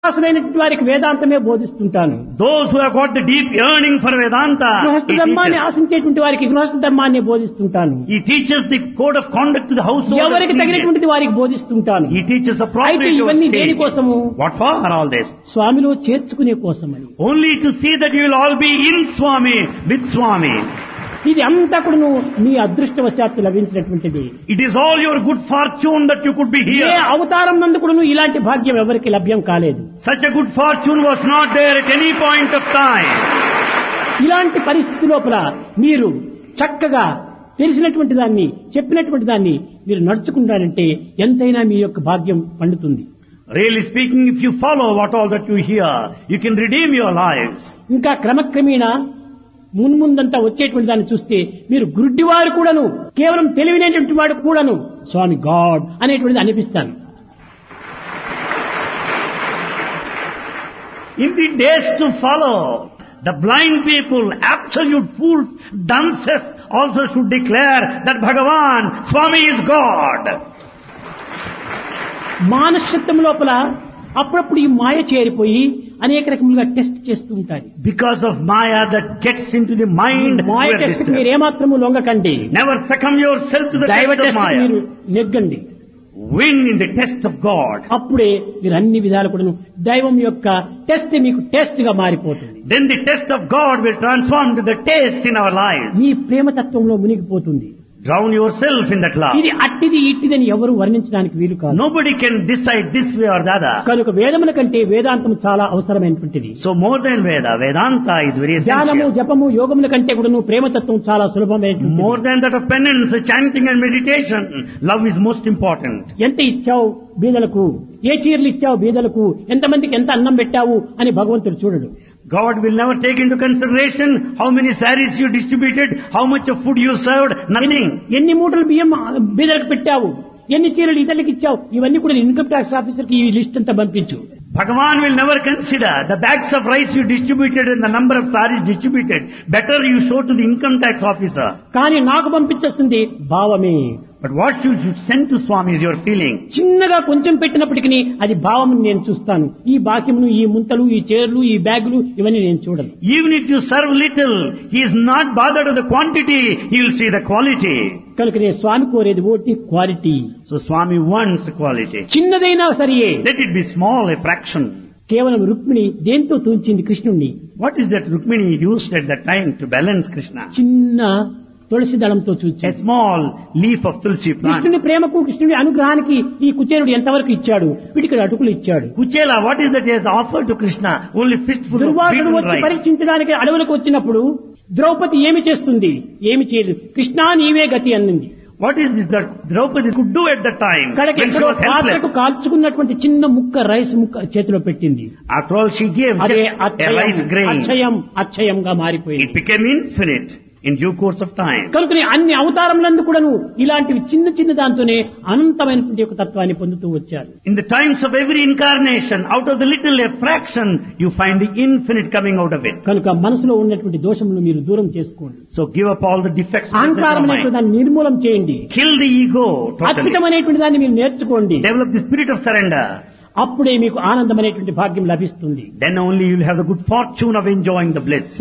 అసలైనటువంటి వారికి వేదాంతమే బోధిస్తుంటాను Those who have got the deep yearning for Vedanta, గృహస్థ he ధర్మాన్ని teaches. ఆశించేటువంటి వారికి గృహస్థ ధర్మాన్ని బోధిస్తుంటాను He teaches the code of conduct to the household. ఎవరికి తగినటువంటిది వారికి బోధిస్తుంటాను He teaches అయితే appropriate to ఇవన్నీ a stage. దేనికోసము What for are all this? స్వామిలో చేర్చుకునే కోసమని Only to see that you will all be in Swami, with Swami. ఇది అంతా కూడా మీ అదృష్టవశాత్తు లభించినటువంటిది It is all your good fortune that you could be A here. అవతారం నందు కూడా ఇలాంటి భాగ్యం ఎవరికి లభ్యం కాలేదు Such a good fortune was not there at any point of time. ఇలాంటి పరిస్థితి లోపల మీరు చక్కగా తెలిసినటువంటి దాన్ని చెప్పినటువంటి దాన్ని మీరు నడుచుకుంటారంటే ఎంతైనా మీ యొక్క భాగ్యం పండుతుంది Really speaking, if you follow what all that you hear, you can redeem your lives. ఇంకా క్రమక్రమేణా మున్ముందంతా వచ్చేటువంటి దాన్ని చూస్తే మీరు గుడ్డివారు కూడాను కేవలం తెలివినటువంటి వాడు కూడాను స్వామి గాడ్ అనేటువంటిది అనిపిస్తాను In the days to follow, the blind people, absolute fools, dunces also should declare that Bhagavan, Swami is God. మానసత్వం లోపల అప్పుడప్పుడు ఈ మాయ చేరిపోయి అనేక రకములుగా టెస్ట్ చేస్తూ ఉంటాయి Because of Maya that gets into the mind, Maya we are test disturbed. మీరు ఏమాత్రము లొంగకండి Never succumb yourself to the దైవ test of టెస్ట్ Maya. మీరు నెగ్గండి Win in the test of God. అప్పుడే మీరు అన్ని విధాలు కూడా దైవం యొక్క టెస్ట్ మీకు టెస్ట్ గా మారిపోతుంది Then the test of God will transform to the taste in our lives. మీ ప్రేమతత్వంలో మునిగిపోతుంది Drown yourself in that love. ఇది అట్టిది ఇట్టిదని ఎవరు వర్ణించడానికి వీలు కాదు Nobody can decide this way or the other. కనుక వేదముల కంటే వేదాంతం చాలా అవసరమైనటువంటిది So more than Veda, Vedanta is very ధ్యానము essential. జపము యోగముల కంటే కూడా ప్రేమతత్వం చాలా సులభమైనటువంటి More than that of penance, chanting and meditation, love is most important. ఎంత ఇచ్చావు బీదలకు ఏ చీరలు ఇచ్చావు బీదలకు ఎంతమందికి ఎంత అన్నం పెట్టావు అని భగవంతుడు చూడడు God will never take into consideration how many saris you distributed, how much of food you served, nothing. ఎన్ని మూటలు బియ్యం బీదలకు పెట్టావు ఎన్ని చీరలు ఇతరులకు ఇచ్చావు ఇవన్నీ కూడా ఇన్కమ్ ట్యాక్స్ ఆఫీసర్ కి ఈ లిస్ట్ అంతా పంపించు Bhagavan will never consider the bags of rice you distributed and the number of saris distributed. Better you show to the income tax officer. కానీ నాకు పంపించేస్తుంది భావమే But what you should send to Swami is your feeling. చిన్నగా కొంచెం పెట్టినప్పటికీ అది భావం నేను చూస్తాను ఈ బాక్యమును ఈ ముంతలు ఈ చీరలు ఈ బ్యాగులు ఇవన్నీ నేను చూడను Even if you serve little, he is not bothered with the quantity, he will see the quality. కనుక నేను స్వామి కోరేది ఓటి quality So Swami wants quality. చిన్నదైనా సరియే Let it be small, a fraction. కేవలం రుక్మిణి దేంతో తూంచింది కృష్ణుణ్ణి What is that Rukmini used at that time to balance Krishna? చిన్న తులసి దళంతో A చూచి small leaf of tulsi plant. కృష్ణుని ప్రేమకు కృష్ణుని అనుగ్రహానికి ఈ కుచేరుడు ఎంతవరకు ఇచ్చాడు పిడికడు అటుకులు ఇచ్చాడు Kuchela, what is that he has offered to Krishna? Only fistful of దుర్వాసుడు beaten వచ్చి rice. పరీక్షించడానికి అడవులకు వచ్చినప్పుడు ద్రౌపది ఏమి చేస్తుంది ఏమి చేయలేదు కృష్ణా నీవే గతి అన్నింది What is it that Draupadi could do at that time కడకి when she ఎక్కడో was పాత్రకు helpless? కాల్చుకున్నటువంటి చిన్న ముక్క రైస్ ముక్క చేతిలో పెట్టింది After all, she gave అదే just a అక్షయం rice grain. అక్షయం అక్షయంగా మారిపోయింది It became infinite in due course of time. కనుకనే అన్ని అవతారములందు కూడాను ఇలాంటివి చిన్న చిన్న దాంతోనే అనంతమైనటువంటి ఒక తత్వాన్ని పొందుతూ వచ్చారు In the times of every incarnation, out of the little a fraction, you find the infinite coming out of it. కనుక మనసులో ఉన్నటువంటి దోషములు మీరు దూరం చేసుకోండి So give up all the defects of the అహంకారం mind. అనేటువంటి దాన్ని నిర్మూలం చేయండి Kill the ego totally. అద్భుతం అనేటువంటి దాన్ని మీరు నేర్చుకోండి Develop the spirit of surrender. అప్పుడే మీకు ఆనందం అనేటువంటి భాగ్యం లభిస్తుంది Then only you will have the good fortune of enjoying the bliss.